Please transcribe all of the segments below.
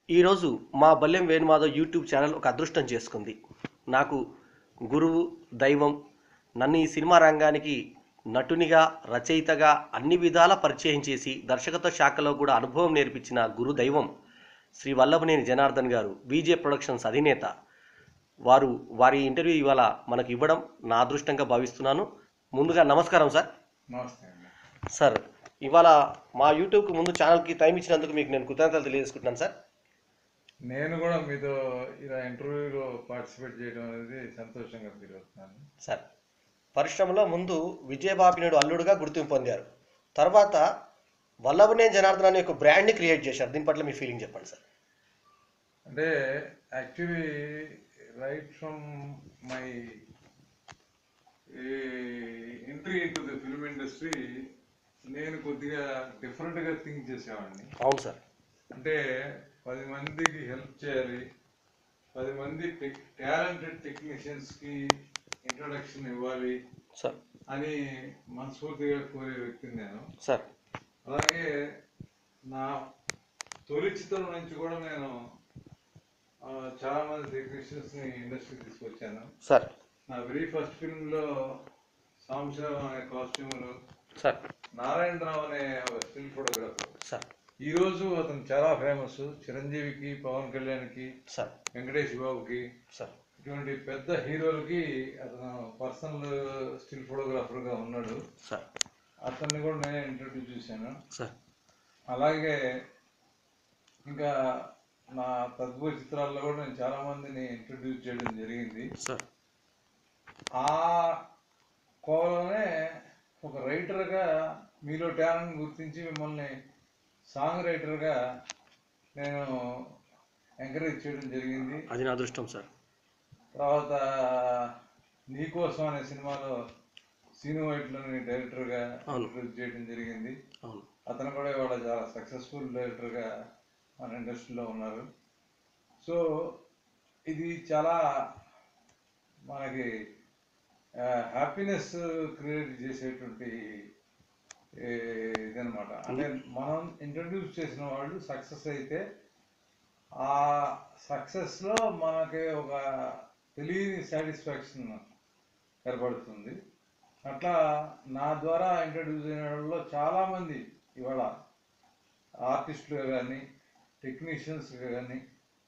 ఈరోజు మా బల్లెం Venumadhav YouTube channel ఒక అదృష్టం చేసుకుంది నాకు గురువు దైవం నన్ను ఈ సినిమా రంగానికి నటునిగా రచయితగా అన్ని విధాల పరిచయం చేసి దర్శకత్వ శాఖలో కూడా అనుభవం నేర్పించిన గురు దైవం శ్రీ వల్లభనేని జనార్దన్ గారు బీజే ప్రొడక్షన్స్ అధినేత వారు వారి ఇంటర్వ్యూ ఇవాళ మనకు ఇవ్వడం నా అదృష్టంగా భావిస్తున్నాను ముందుగా నమస్కారం సార్ నమస్తే అండి సార్ ఇవాళ మా యూట్యూబ్కి ముందు ఛానల్కి టైం ఇచ్చినందుకు మీకు నేను కృతజ్ఞతలు తెలియజేసుకుంటున్నాను సార్ నేను కూడా మీతో ఇలా ఇంటర్వ్యూలో పార్టిసిపేట్ చేయడం అనేది సంతోషంగా ఫీల్ అవుతున్నాను సార్ పరిశ్రమలో ముందు విజయబాపినుడు అల్లుడుగా గుర్తింపు పొందారు తర్వాత వల్లభనే జనార్దన్ అనే ఒక బ్రాండ్ని క్రియేట్ చేశారు దీని పట్ల మీ ఫీలింగ్ చెప్పండి సార్ అంటే actually right from my entry into the film industry నేను కొద్దిగా డిఫరెంట్గా థింక్ చేసేవాడిని అవును సార్ అంటే పది మందికి హెల్ప్ చేయాలి పది మంది టెక్ టాలెంటెడ్ టెక్నీషియన్స్కి ఇంట్రొడక్షన్ ఇవ్వాలి సార్ అని మనస్ఫూర్తిగా కోరే వ్యక్తిని నేను సార్ అలాగే నా తొలి చిత్రం నుంచి కూడా నేను ఆ, చాలా మంది టెక్నీషియన్స్ని ఇండస్ట్రీకి తీసుకొచ్చాను సార్ నా వెరీ ఫస్ట్ ఫిల్మ్లో సాంబశివరావు అనే కాస్ట్యూమర్ సార్ నారాయణరావు అనే స్టిల్ ఫోటోగ్రాఫర్ సార్ ఈరోజు అతను చాలా ఫేమస్ చిరంజీవికి పవన్ కళ్యాణ్కి సార్ వెంకటేష్ బాబుకి సార్ ఇటువంటి పెద్ద హీరోలకి అతను పర్సనల్ స్టిల్ ఫోటోగ్రాఫర్గా ఉన్నాడు సార్ అతన్ని కూడా నేనే ఇంట్రడ్యూస్ చేశాను సార్ అలాగే ఇంకా నా తదుపరి చిత్రాల్లో కూడా నేను చాలా మందిని ఇంట్రడ్యూస్ చేయడం జరిగింది సార్ ఆ కోవలోనే ఒక రైటర్గా మీలో టాలెంట్ గుర్తించి మిమ్మల్ని సాంగ్ రైటర్గా నేను ఎంకరేజ్ చేయడం జరిగింది అది నా అదృష్టం సార్ తర్వాత నీకోసం అనే సినిమాలో సీను వైట్లని డైరెక్టర్గా అవును. ఇంట్రడ్యూస్ చేయడం జరిగింది అవును అతను కూడా ఇవాళ చాలా సక్సెస్ఫుల్ డైరెక్టర్గా మన ఇండస్ట్రీలో ఉన్నారు సో ఇది చాలా మనకి హ్యాపీనెస్ క్రియేట్ చేసేటువంటి ఏ, ఇదన్నమాట అంటే మనం ఇంట్రడ్యూస్ చేసిన వాళ్ళు సక్సెస్ అయితే ఆ సక్సెస్లో మనకి ఒక తెలియని సాటిస్ఫాక్షన్ ఏర్పడుతుంది అట్లా నా ద్వారా ఇంట్రడ్యూస్ అయిన వాళ్ళలో చాలామంది ఇవాళ ఆర్టిస్టులుగా కానీ టెక్నీషియన్స్గా కానీ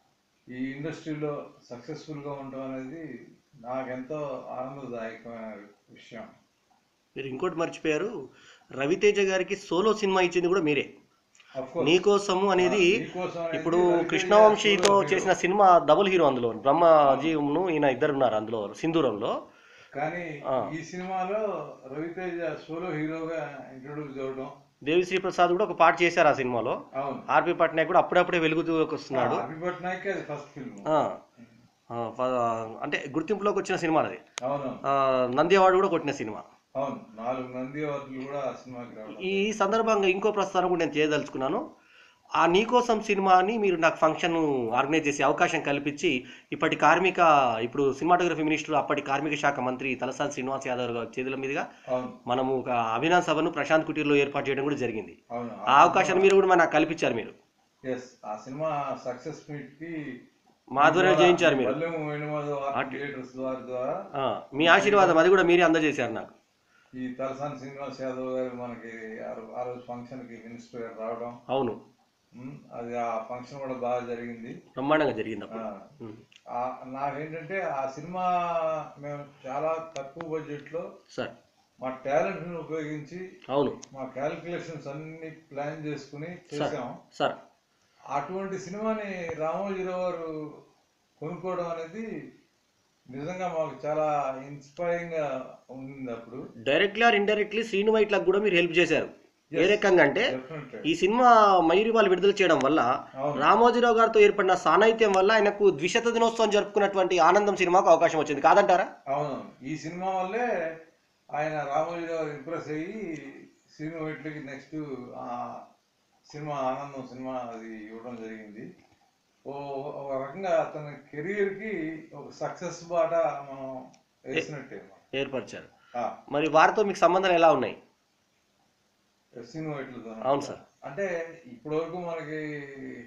ఈ ఇండస్ట్రీలో సక్సెస్ఫుల్గా ఉండడం అనేది నాకెంతో ఆనందదాయకమైన విషయం మీరు ఇంకోటి మర్చిపోయారు రవితేజ గారికి సోలో సినిమా ఇచ్చింది కూడా మీరే Of course, నీకోసము అనేది ఆ, నీకోసం అనేది ఇప్పుడు రవితేజ కృష్ణవంశీతో solo hero. చేసిన సినిమా డబుల్ హీరో అందులో బ్రహ్మజీవును ఈయన ఇద్దరు ఉన్నారు అందులో సింధూరంలో కానీ ఆ. ఈ సినిమాలో రవితేజ సోలో హీరోగా ఇంట్రొడ్యూస్ అవ్వడం దేవిశ్రీ ప్రసాద్ కూడా ఒక పాట చేశారు ఆ సినిమాలో అవును ఆర్పి పట్నాయక్ కూడా అప్పుడప్పుడే వెలుగుతూ వస్తున్నాడు అభి పట్నాయక్ అది ఫస్ట్ ఫిల్మ్ ఆ, ఆ, ఫ- అంటే గుర్తింపులోకి వచ్చిన సినిమా అది అవును ఆ, నంది అవార్డు కూడా కొట్టిన సినిమా అవును నాలుగు నంది అవార్డులు కూడా ఆ సినిమాకి రావడం ఈ సందర్భంగా ఇంకో ప్రస్తావన కూడా నేను చేయదలుచుకున్నాను ఆ నీకోసం సినిమాని మీరు నాకు ఫంక్షన్ ఆర్గనైజ్ చేసే అవకాశం కల్పించి ఇప్పటి కార్మిక ఇప్పుడు సినిమాటోగ్రఫీ మినిస్టర్ అప్పటి కార్మిక శాఖ మంత్రి తలసాని శ్రీనివాస్ యాదవ్ గారి చేతుల మీదుగా అవును మనము ఒక అభినవ్ సభను ప్రశాంత్ కుటీర్లో ఏర్పాటు చేయడం కూడా జరిగింది అవును ఆ అవకాశాన్ని మీరు కూడా నాకు కల్పించారు మీరు ఎస్ ఆ సినిమా సక్సెస్ మీట్ కి మా ఆధ్వర్యంలో చేయించారు మీరు బల్లెము వేణుమాధవ్ ఆర్ట్ ఆర్ట్ థియేటర్స్ ద్వారా ద్వారా ఆ, మీ ఆశీర్వాదం అది కూడా మీరే అందజేశారు నాకు ఈ తలసాని శ్రీనివాస్ యాదవ్ గారు మనకి ఆ రో- ఆ రోజు ఫంక్షన్ కి మినిస్టర్ గారు రావడం అవును ఉమ్, అది ఆ ఫంక్షన్ కూడా బాగా జరిగింది బ్రహ్మాండంగా జరిగింది ఆ, అప్పుడు ఉమ్. ఆ, నాకేంటంటే ఆ సినిమా మేము చాలా తక్కువ బడ్జెట్ లో సార్ మా టాలెంట్ ని ఉపయోగించి అవును మా క్యాలిక్యులేషన్స్ అన్ని ప్లాన్ చేసుకుని చేసాం సార్ అటువంటి సినిమాని రామోజీరావు గారు కొనుక్కోవడం అనేది నిజంగా మాకు చాలా ఇన్స్పైరింగ్ గా ఉంది అప్పుడు డైరెక్ట్లీ ఆర్ ఇండైరెక్ట్లీ శ్రీను వైట్లకు కూడా మీరు హెల్ప్ చేశారు ఏ Yes. రకంగా అంటే Definitely. ఈ సినిమా మయూరి వాళ్ళు విడుదల చేయడం వల్ల అవును. రామోజీరావు గారితో ఏర్పడిన సాన్నిహిత్యం వల్ల ఆయనకు ద్విశత దినోత్సవం జరుపుకున్నటువంటి ఆనందం సినిమాకు అవకాశం వచ్చింది కాదంటారా అవును ఈ సినిమా వల్లే ఆయన రామోజీరావు గారు ఇంప్రెస్ అయ్యి సినిమా వీటికి నెక్స్ట్ ఆ సినిమా ఆనందం సినిమా అది ఇవ్వడం జరిగింది ఓ ఒక రకంగా అతని కెరీర్ కి ఒక సక్సెస్ బాట మనం వేసినట్టే ఏర్పరిచారు ఆ, మరి వారితో మీకు సంబంధాలు ఎలా ఉన్నాయి సినిమా వీటితో అవును సార్ అంటే ఇప్పటివరకు మనకి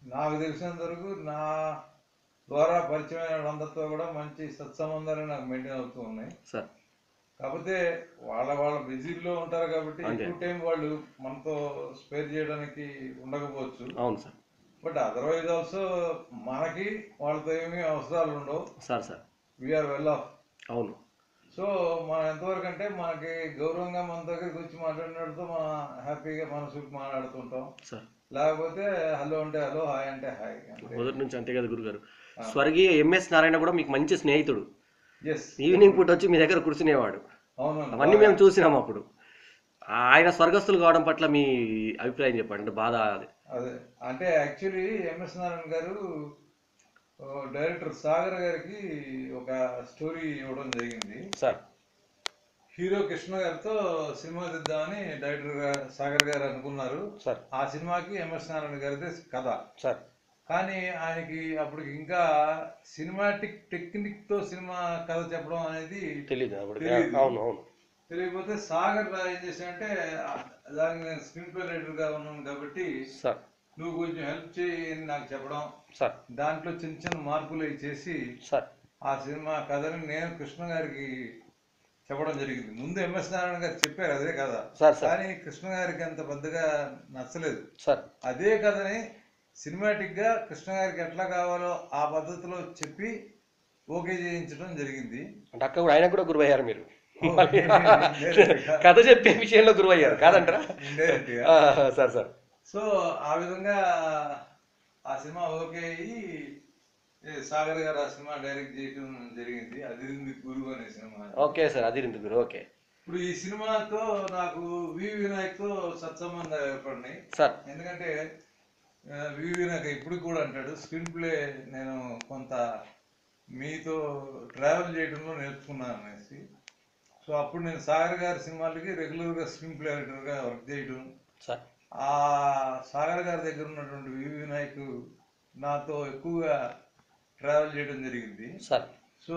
నాకు తెలిసినంత వరకు నా ద్వారా పరిచయమైన వాళ్ళందరితో కూడా మంచి సత్సంబంధాలు నాకు మెయింటైన్ అవుతూ ఉన్నాయి సార్ కాకపోతే వాళ్ళ వాళ్ళ బిజీలో ఉంటారు కాబట్టి అంతే. ఎక్కువ టైం వాళ్ళు మనతో స్పేర్ చేయడానికి ఉండకపోవచ్చు అవును సార్ బట్ అదర్వైజ్ ఆల్సో మనకి వాళ్ళతో ఏమీ అవసరాలు ఉండవు sir sir we are well off అవును సో మనం ఎంతవరకు అంటే మనకి గౌరవంగా మన దగ్గరికి వచ్చి మాట్లాడినప్పుడు మనం హ్యాపీగా మనసుకు మాట్లాడుతుంటాం సార్ లేకపోతే హలో అంటే హలో హాయ్ అంటే హాయ్ అంతే మొదటి నుంచి అంతే కదా గురుగారు స్వర్గీయ ఎంఎస్ నారాయణ కూడా మీకు మంచి స్నేహితుడు ఎస్ ఈవినింగ్ పూట వచ్చి మీ దగ్గర కూర్చునేవాడు అవును అవన్నీ మేము చూసినాం అప్పుడు ఆయన స్వర్గస్థులు కావడం పట్ల మీ అభిప్రాయం చెప్పండి అంటే బాధ అది అదే అంటే యాక్చువల్లీ ఎంఎస్ నారాయణ గారు ఓ, డైరెక్టర్ సాగర్ గారికి ఒక స్టోరీ ఇవ్వడం జరిగింది సార్ హీరో కృష్ణ గారితో సినిమా తీద్దామని డైరెక్టర్ గా- సాగర్ గారు అనుకున్నారు సార్ ఆ సినిమాకి ఎంఎస్ నారాయణ గారిదే కథ సార్ కానీ ఆయనకి అప్పుడు ఇంకా సినిమాటిక్ టెక్నిక్ తో సినిమా కథ చెప్పడం అనేది తెలియదు అప్పుడు తెలీదు. అవును అవును తెలియకపోతే సాగర్ రా ఏం చేశాడంటే దానికి నేను స్క్రీన్ ప్లే రైటర్ గా ఉన్నాను కాబట్టి సార్ నువ్వు కొంచెం హెల్ప్ చేయి అని నాకు చెప్పడం సార్ దాంట్లో చిన్న చిన్న మార్పులు అవి చేసి సార్ ఆ సినిమా కథని నేను కృష్ణ గారికి చెప్పడం జరిగింది ముందు ఎంఎస్ నారాయణ గారు చెప్పారు అదే కథ సార్ సార్ కానీ కృష్ణ గారికి అంత పెద్దగా నచ్చలేదు సార్ అదే కథని సినిమాటిక్ గా కృష్ణ గారికి ఎట్లా కావాలో ఆ పద్ధతిలో చెప్పి ఓకే చేయించడం జరిగింది అంటే అక్క కూడా ఆయన కూడా గురువయ్యారు మీరు ఓ, మళ్ళీ indirect గా. కథ చెప్పే విషయంలో గురువయ్యారు కాదంటారా Indirect గా. ఆ, సార్ సార్ సో ఆ విధంగా ఆ సినిమా ఓకే అయ్యి ఏ సాగర్ గారు ఆ సినిమా డైరెక్ట్ చేయడం జరిగింది అది గురువు అనే సినిమా ఓకే సార్ అది రెండు గురు ఓకే ఇప్పుడు ఈ సినిమాతో నాకు వి వినాయక్ తో సత్సంబంధాలు ఏర్పడినాయి సార్ ఎందుకంటే ఆ, వి వినాయక్ ఇప్పుడు కూడా అంటాడు స్క్రీన్ ప్లే నేను కొంత మీతో ట్రావెల్ చేయడంలో నేర్చుకున్నాను అనేసి సో అప్పుడు నేను సాగర్ గారి సినిమాలకి రెగ్యులర్గా స్క్రీన్ ప్లే రైటర్గా వర్క్ చేయడం సార్ ఆ సాగర్ గారి దగ్గర ఉన్నటువంటి వి వినాయక్ నాతో ఎక్కువగా ట్రావెల్ చేయడం జరిగింది సార్ సో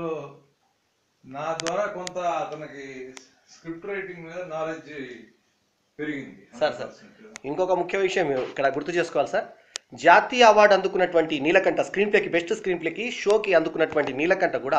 నా ద్వారా కొంత అతనికి స్క్రిప్ట్ రైటింగ్ మీద నాలెడ్జ్ పెరిగింది సార్, సార్. 100%. ఇంకొక ముఖ్య విషయం ఇక్కడ గుర్తు చేసుకోవాలి సార్ జాతీయ అవార్డు అందుకున్నటువంటి నీలకంఠ స్క్రీన్ ప్లేకి బెస్ట్ స్క్రీన్ ప్లేకి షోకి అందుకున్నటువంటి నీలకంఠ కూడా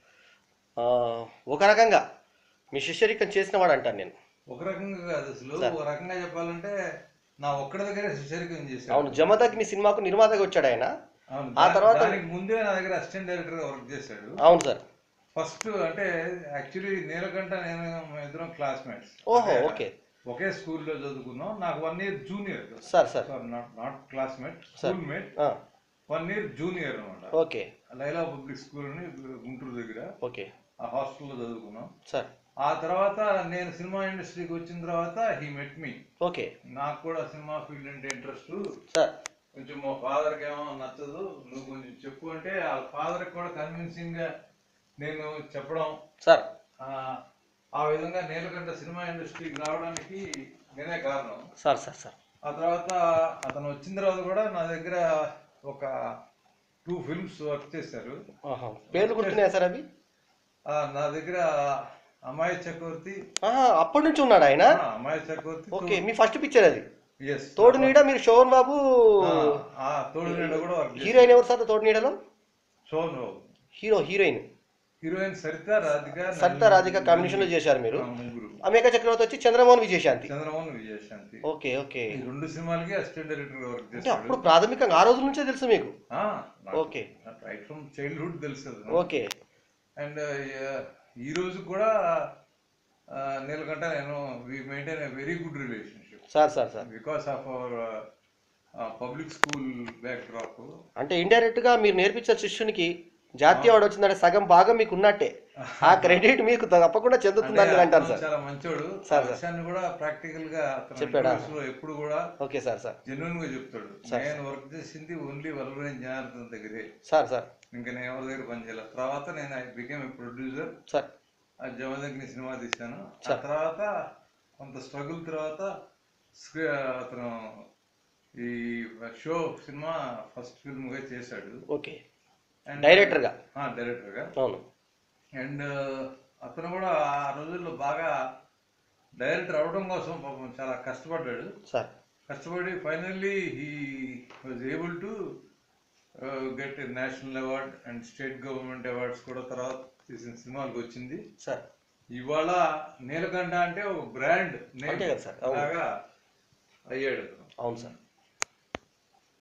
ఆ, ఒక రకంగా మీ శిష్యరికం చేసిన వాడు అంటాను నేను ఒక రకంగా కాదు అసలు సార్. ఒక రకంగా చెప్పాలంటే నా ఒక్కడి దగ్గర శిశరికం చేశాను అవును జమదగ్ని సినిమాకు నిర్మాతగా వచ్చాడు ఆయన అవును ఆ దా- తర్వాత- దానికి ముందే నా దగ్గర అసిస్టెంట్ డైరెక్టర్ గా వర్క్ చేశాడు అవును సార్ ఫస్ట్ అంటే యాక్చువల్లీ నీలకంఠ నేను మా ఇద్దరం క్లాస్మేట్స్ ఓహో ఓకే ఒకే స్కూల్లో చదువుకున్నాం నాకు one year junior sir sir not not classmate sir. School mate ఆ, వన్ ఇయర్ జూనియర్ అనమాట ఓకే లైలా పబ్లిక్ స్కూల్ అని గుంటూరు దగ్గర ఓకే ఆ హాస్టల్లో చదువుకున్నాం సార్ ఆ తర్వాత నేను సినిమా ఇండస్ట్రీకి వచ్చిన తర్వాత హీ మెట్ మీ ఓకే నాకు కూడా సినిమా ఫీల్డ్ అంటే ఇంట్రెస్ట్ సార్ కొంచెం మా ఫాదర్కి ఏమో నచ్చదు నువ్వు కొంచెం చెప్పు అంటే ఆ ఫాదర్కి కూడా కన్విన్సింగ్ గా నేను చెప్పడం సార్ ఆ, ఆ విధంగా నీలకంఠ సినిమా ఇండస్ట్రీకి రావడానికి నేనే కారణం సార్ సార్ సార్ ఆ తర్వాత అతను వచ్చిన తర్వాత కూడా నా దగ్గర ఒక టూ ఫిల్మ్స్ వర్క్ చేశారు ఆహా. పేర్లు గుర్తున్నాయా సార్ అవి ఆ, నా దగ్గర అమ్మాయి చక్రవర్తి ఆహా, అప్పటి నుంచి ఉన్నాడు ఆయన ఆ, అమ్మాయి చక్రవర్తి ఓకే మీ ఫస్ట్ పిక్చర్ అది ఎస్ తోడు నీడ మీరు శోభన్ బాబు తోడు నీడ కూడా వర్క్ చేశారు హీరోయిన్ ఎవరు సార్ తోడు నీడలో Sobhan Babu hero heroine heroine Saritha Radhika Saritha Radhika combination లో చేశారు మీరు ఆ, ముగ్గురు అమేక చక్రవర్తి వచ్చి చంద్రమోహన్ విజయశాంతి చంద్రమోహన్ విజయశాంతి ఓకే ఓకే ఈ రెండు సినిమాలకి అసిస్టెంట్ డైరెక్టర్ గా వర్క్ అంటే చేశాడు అప్పుడు ప్రాథమికంగా ఆ రోజుల నుంచే తెలుసు మీకు ఓకే. రైట్ ఫ్రమ్ చైల్డ్హుడ్ తెలుసు ఓకే అండ్ ఈ రోజు కూడా ఆ, నీలకంఠ నేను we maintain a very good relationship sir sir sir because of our public school backdrop అంటే ఇండైరెక్ట్ గా మీరు నేర్పించిన శిష్యునికి జాతీయ అవార్డు వచ్చిందంటే సగం భాగం మీకు ఉన్నట్టే ఆ క్రెడిట్ మీకు తప్పకుండా చెందుతుందని నేను అంటాను సార్ చాలా మంచోడు సార్, ఆ సార్. విషయాన్ని కూడా ప్రాక్టికల్ గా అతను చెప్పాడా? interviews లో ఎప్పుడు కూడా ఓకే సార్ సార్ జెన్యున్ గా చెప్తాడు సార్. నేను వర్క్ చేసింది ఓన్లీ వల్లభనేని జనార్దన్ దగ్గరే సార్ సార్ ఇంకా నేను ఎవరి దగ్గర పనిచేయాలి తర్వాత నేను I became a producer sir ఆ జమదగ్ని సినిమా తీశాను ఆ సార్. తర్వాత కొంత స్ట్రగుల్ తర్వాత స్క్రి- అతను ఈ షో సినిమా ఫస్ట్ ఫిల్మ్ గా చేశాడు ఓకే And- డైరెక్టర్ గా ఆ, డైరెక్టర్ గా అవును అండ్ అతను కూడా ఆ రోజుల్లో బాగా డైరెక్టర్ అవడం కోసం పాపం చాలా కష్టపడ్డాడు సార్ కష్టపడి finally he was able to get national award and state government awards కూడా తర్వాత తీసిన సినిమాలకు వచ్చింది సార్ ఇవాళ నీలకంఠ అంటే ఒక బ్రాండ్ అంతే కదా సార్, అవును. లాగా అయ్యాడు అతను. అవును సార్